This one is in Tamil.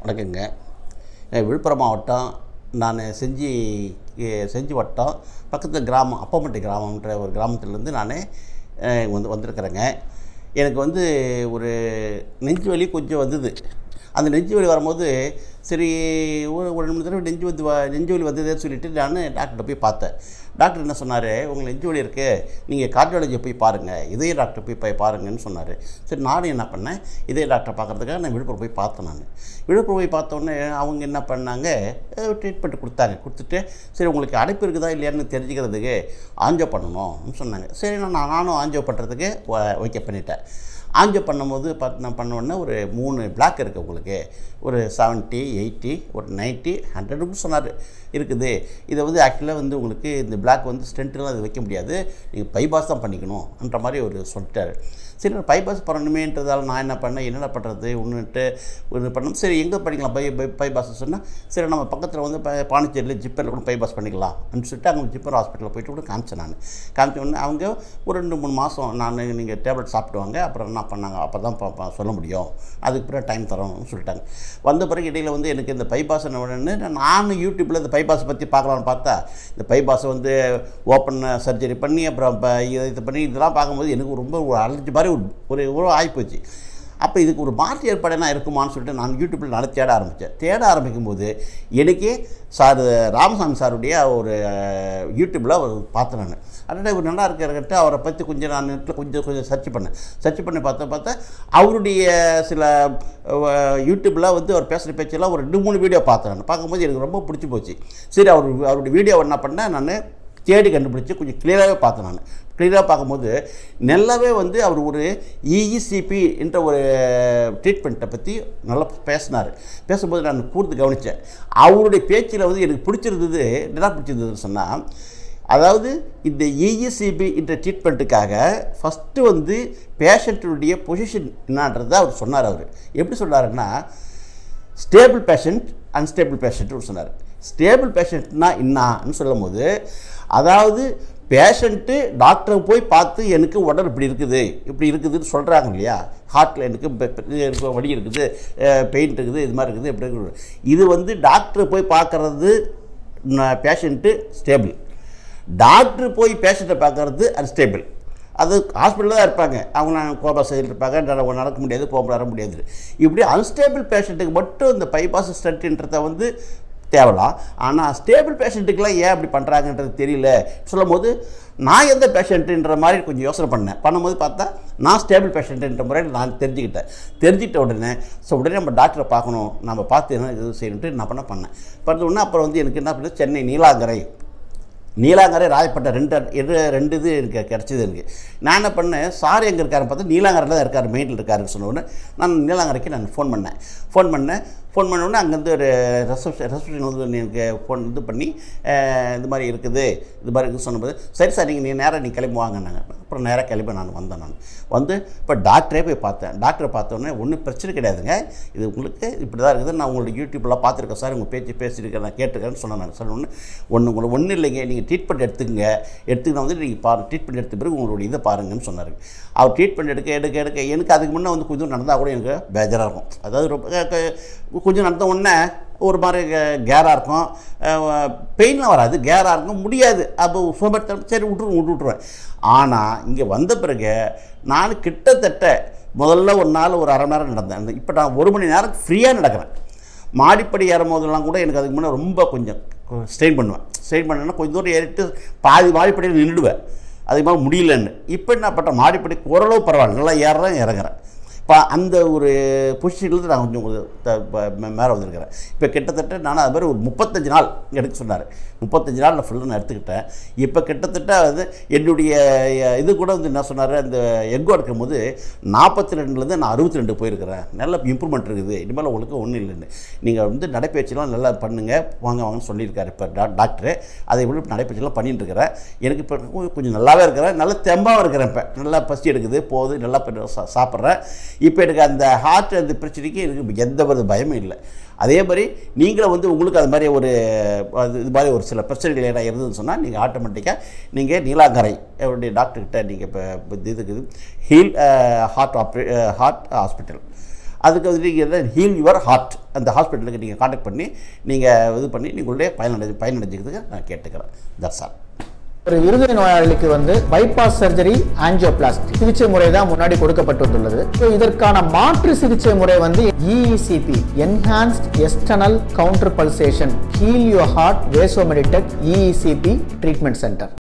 வணக்கங்க அஹ் விழுப்புரம் மாவட்டம் நான் செஞ்சி எ- செஞ்சி வட்டம் பக்கத்தில் கிராமம் அப்பம்பட்டி கிராமம்ன்ற ஒரு கிராமத்துலேருந்து நான் வந்து வந்திருக்கிறேங்க எனக்கு வந்து ஒரு நெஞ்சு வலி கொஞ்சம் வந்தது அந்த நெஞ்சு வலி வரும்போது சரி ஒரு ஒரு ரெண்டு தடவை நெஞ்சு வந்து வ- நெஞ்சு வலி வந்ததேன்னு சொல்லிட்டு நான் டாக்டர்கிட்ட போய் பார்த்தேன் டாக்டர் என்ன சொன்னார் உங்களுக்கு நெஞ்சு வலி இருக்குது நீங்கள் கார்டியாலஜி போய் பாருங்கள் இதய டாக்டர் போய் போய் பாருங்கன்னு சொன்னார் சரி நானும் என்ன பண்ணேன் இதய டாக்டர் பார்க்குறதுக்காக நான் விழுப்புரம் போய் பார்த்தேன் நான் விழுப்புரம் போய் பார்த்தோன்னே அவங்க என்ன பண்ணாங்க ட்ரீட்மெண்ட் கொடுத்தாங்க கொடுத்துட்டு சரி உங்களுக்கு அடைப்பு இருக்குதா இல்லையான்னு தெரிஞ்சுக்கிறதுக்கு ஆஞ்சோ பண்ணணும்னு சொன்னாங்க சரி நான் நானும் ஆஞ்சோ பண்ணுறதுக்கு வைக்க பண்ணிட்டேன் ஆஞ்சோ பண்ணும்போது பார்த்து பண்ண உடனே ஒரு மூணு பிளாக் இருக்குது உங்களுக்கு ஒரு செவன்ட்டி எயிட்டி ஒரு நைன்ட்டி ஹண்ட்ரடும் சொன்னார் இருக்குது இதை வந்து ஆக்சுவலாக வந்து உங்களுக்கு இந்த பிளாக் வந்து ஸ்டென்ட்லாம் அது வைக்க முடியாது நீங்கள் பைபாஸ் தான் பண்ணிக்கணும்ன்ற மாதிரி ஒரு சொல்லிட்டாரு சரி நான் பைபாஸ் பண்ணணுமேன்றதால நான் என்ன பண்ணேன் என்னடா பண்ணுறது ஒன்றுட்டு ஒன்று பண்ணணும் சரி எங்கே பண்ணிக்கலாம் பை பை பைபாஸ் சொன்னால் சரி நம்ம பக்கத்தில் வந்து ப பாண்டிச்சேரியில் ஜிப்பரில் கூட பைபாஸ் பண்ணிக்கலாம் அப்படின்னு சொல்லிட்டு அங்கே ஜிப்பர் ஹாஸ்பிட்டலில் போயிட்டு கூட காமிச்சேன் நான் காமிச்ச உடனே அவங்க ஒரு ரெண்டு மூணு மாதம் நான் நீங்கள் டேப்லெட் சாப்பிடுவாங்க அப்புறம் என்ன பண்ணாங்க அப்போ தான் ப- ப- சொல்ல முடியும் அதுக்கு பிறகு டைம் தரோம்னு சொல்லிட்டாங்க வந்த பிறகு இடையில் வந்து எனக்கு இந்த பைபாஸ் உடனே நானும் யூடியூப்பில் இந்த பைபாஸ் பற்றி பார்க்கலான்னு பார்த்தா இந்த பைபாஸை வந்து ஓப்பன் சர்ஜரி பண்ணி அப்புறம் இப்போ இது பண்ணி இதெல்லாம் பார்க்கும்போது எனக்கு ரொம்ப ஒரு அலைஞ்ச மாதிரி ஒரு ஒரு ஒரு ஆகிப்போச்சு அப்போ இதுக்கு ஒரு மாற்று ஏற்பாடு என்ன இருக்குமான்னு சொல்லிட்டு நான் யூடியூப்பில் நல்லா தேட ஆரம்பித்தேன் தேட ஆரம்பிக்கும்போது எனக்கே சார் ராமசாமி சாருடைய ஒரு யூடியூப்பில் ஒரு பார்த்தேன் நான் அடடா இவர் நல்லா இருக்கிறக்கிட்ட அவரை பற்றி கொஞ்சம் நான் நெட்டில் கொஞ்சம் கொஞ்சம் சர்ச் பண்ணேன் சர்ச் பண்ணி பார்த்தா பார்த்தா அவருடைய சில அஹ், யூடியூப்பில் வந்து அவர் பேசுகிற பேச்செல்லாம் ஒரு ரெண்டு மூணு வீடியோ பார்த்தேன் நான் பார்க்கும்போது எனக்கு ரொம்ப பிடிச்சி போச்சு சரி அவர் அவருடைய வீடியோ என்ன பண்ணேன் நான் தேடி கண்டுபிடிச்சி கொஞ்சம் கிளியராகவே பார்த்தேன் நான் கிளியராக பார்க்கும்போது நல்லாவே வந்து அவர் ஒரு இஇசிபி என்ற ஒரு ட்ரீட்மெண்ட்டை பற்றி நல்லா பேசினார் பேசும்போது நான் கூர்ந்து கவனித்தேன் அவருடைய பேச்சில் வந்து எனக்கு பிடிச்சிருந்தது என்ன பிடிச்சிருந்ததுன்னு சொன்னால் அதாவது இந்த இஇசிபி என்ற ட்ரீட்மெண்ட்டுக்காக ஃபஸ்ட்டு வந்து பேஷண்ட்டுடைய பொசிஷன் என்னன்றதை அவர் சொன்னார் அவர் எப்படி சொன்னாருன்னா ஸ்டேபிள் பேஷண்ட் அன்ஸ்டேபிள் பேஷண்ட்னு சொன்னார் ஸ்டேபிள் பேஷண்ட்னா என்னன்னு சொல்லும்போது அதாவது பேஷண்ட்டு டாக்டரை போய் பார்த்து எனக்கு உடல் இப்படி இருக்குது இப்படி இருக்குதுன்னு சொல்கிறாங்க இல்லையா ஹார்ட்டில் எனக்கு பெ- பெ- இது இருக்கு, வலி இருக்குது பெயின் இருக்குது இது மாதிரி இருக்குது இப்படி இருக்குது இது வந்து டாக்டரை போய் பார்க்குறது பேஷண்ட்டு ஸ்டேபிள் டாக்டர் போய் பேஷண்ட்டை பார்க்கறது அன்ஸ்டேபிள் அது ஹாஸ்பிட்டலில் தான் இருப்பாங்க அவங்க நான் கோபா சைடில் இருப்பாங்க நட- நடக்க முடியாது போக வர முடியாது இப்படி அன்ஸ்டேபிள் பேஷண்ட்டுக்கு மட்டும் இந்த பைபாஸ் ஸ்டண்ட்ன்றதை வந்து தேவலாம் ஆனால் ஸ்டேபிள் பேஷண்ட்டுக்கெலாம் ஏன் அப்படி பண்ணுறாங்கன்றது தெரியல சொல்லும் போது நான் எந்த பேஷண்ட்டுன்ற மாதிரி கொஞ்சம் யோசனை பண்ணேன் பண்ணும்போது பார்த்தா நான் ஸ்டேபிள் பேஷண்ட்டுன்ற முறையில் நான் தெரிஞ்சுக்கிட்டேன் தெரிஞ்சுக்கிட்ட உடனே ஸோ உடனே நம்ம டாக்டரை பார்க்கணும் நம்ம பார்த்து என்ன இது செய்யணுன்ட்டு நான் பண்ண பண்ணேன் பண்ண உடனே அப்புறம் வந்து எனக்கு என்ன பண்ணது சென்னை நீலாங்கரை நீலாங்கரை ராயப்பட்ட ரெண்டு இரு ரெண்டு இது எனக்கு கிடச்சிது எனக்கு நான் என்ன பண்ணேன் சார் எங்கே இருக்காருன்னு பார்த்தா நீலாங்கரையில் தான் இருக்கார் மெயினில் இருக்காருன்னு சொன்ன உடனே நான் நீலாங்கரைக்கு நான் ஃபோன் பண்ணேன் ஃபோன் பண்ணேன் ஃபோன் பண்ண உடனே அங்கேருந்து ஒரு ரெசப்ஷன் ரெசப்ஷன் வந்து எனக்கு ஃபோன் இது பண்ணி அஹ், இது மாதிரி இருக்குது இது மாதிரி இருக்குது சொன்னபோது சரி சார் நீங்கள் நீ நேராக நீ கிளம்பி வாங்கினாங்க அப்புறம் நேராக கிளம்பி நான் வந்தேன் நான் வந்து இப்போ டாக்டரே போய் பார்த்தேன் டாக்டரை பார்த்தோன்னே ஒன்றும் பிரச்சனை கிடையாதுங்க இது உங்களுக்கு இப்படி தான் இருக்குது நான் உங்களோட யூடியூப்லாம் பார்த்துருக்கேன் சார் உங்கள் பேச்சு பேசியிருக்கேன் நான் கேட்டிருக்கேன்னு சொன்னேன் நான் சொன்ன ஒன்று ஒன்று உங்களுக்கு ஒன்றும் இல்லைங்க நீங்கள் ட்ரீட்மெண்ட் எடுத்துக்கங்க எடுத்துக்கினா வந்து நீங்கள் பாரு ட்ரீட்மெண்ட் எடுத்த பிறகு உங்களுடைய இதை பாருங்கன்னு சொன்னார் அவர் ட்ரீட்மெண்ட் எடுக்க எடுக்க எடுக்க எனக்கு அதுக்கு முன்னே வந்து கொஞ்சம் நடந்தால் கூட எனக்கு பேஜராக இருக்கும் அதாவது ரொம்ப க- க- கொஞ்சம் நடந்த உடனே ஒரு மாதிரி கேராக இருக்கும் பெயின்லாம் வராது கேராக இருக்கும் முடியாது அப்போ சோம்பேறித்தனம் சரி விட்டுருவோம் விட்டு விட்ருவேன் ஆனால் இங்கே வந்த பிறகு நான் கிட்டத்தட்ட முதல்ல ஒரு நாள் ஒரு அரை மணி நேரம் நடந்தேன் இப்போ நான் ஒரு மணி நேரம் ஃப்ரீயாக நடக்கிறேன் மாடிப்படி ஏறும் போதெல்லாம் கூட எனக்கு அதுக்கு முன்னே ரொம்ப கொஞ்சம் ஸ்ட்ரெயின் பண்ணுவேன் ஸ்ட்ரெயின் பண்ணேன்னா கொஞ்சம் தூரம் ஏறிட்டு பாதி மாடிப்படியில் நின்றுடுவேன் அதுக்கு மேலே முடியலன்னு இப்போ என்ன பண்ணுறேன் மாடிப்படி ஓரளவு பரவாயில்ல நல்லா ஏறுறேன் இறங்குறேன் இப்போ அந்த ஒரு பொசிஷன்லேருந்து நான் கொஞ்சம் ஒரு த- ப- மே- மேலே வந்திருக்கிறேன் இப்போ கிட்டத்தட்ட நான் அது மாதிரி ஒரு முப்பத்தஞ்சு நாள் எடுக்க சொன்னார் முப்பத்தஞ்சு நாள் நான் ஃபுல்லாக நான் எடுத்துக்கிட்டேன் இப்போ கிட்டத்தட்ட வந்து என்னுடைய அஹ், இது கூட வந்து என்ன சொன்னார் அந்த எக்கோ எடுக்கும் போது நாற்பத்தி ரெண்டுலேருந்து நான் அறுபத்தி ரெண்டு போயிருக்கிறேன் நல்ல இம்ப்ரூவ்மெண்ட் இருக்குது இனிமேல் உங்களுக்கு ஒன்றும் இல்லைன்னு நீங்கள் வந்து நடைப்பயிற்சிலாம் நல்லா பண்ணுங்கள் வாங்க வாங்கன்னு சொல்லியிருக்காரு இப்போ டா டாக்டரு அதை விட நடைப்பயிற்சிலாம் பண்ணிட்டு இருக்கிறேன் எனக்கு இப்போ கொஞ்சம் கொஞ்சம் நல்லாவே இருக்கிறேன் நல்ல தெம்பாகவும் இருக்கிறேன் இப்போ நல்லா பசி எடுக்குது போகுது நல்லா இப்ப சா- சாப்பிட்றேன் இப்போ எனக்கு அந்த ஹார்ட் அந்த பிரச்சனைக்கு எனக்கு எந்த ஒரு பயமும் இல்லை அதே மாதிரி நீங்களும் வந்து உங்களுக்கு அது மாதிரி ஒரு அது இது மாதிரி ஒரு சில பிரச்சனைகள் ஏதாவது இருந்ததுன்னு சொன்னால் நீங்கள் ஆட்டோமேட்டிக்காக நீங்கள் நீலாங்கரை அவருடைய டாக்டர்கிட்ட நீங்கள் இப்போ இதுக்கு ஹீல் ஹார்ட் ஆப்ரே ஹார்ட் ஹாஸ்பிட்டல் அதுக்கு வந்து நீங்கள் ஹீல் யுவர் ஹார்ட் அந்த ஹாஸ்பிட்டலுக்கு நீங்கள் காண்டாக்ட் பண்ணி நீங்கள் இது பண்ணி நீங்களுடைய பயனடை பயனடைஞ்சிக்கிறதுக்கு நான் கேட்டுக்கிறேன் தட்ஸ் ஆல் ஒரு இருதய நோயாளிக்கு வந்து பைபாஸ் சர்ஜரி ஆஞ்சியோபிளாஸ்டி சிகிச்சை முறை தான் முன்னாடி கொடுக்கப்பட்டுள்ளது So, இதற்கான மாற்று சிகிச்சை முறை வந்து EECP enhanced external counter pulsation heal your heart Vasomeditech EECP treatment centre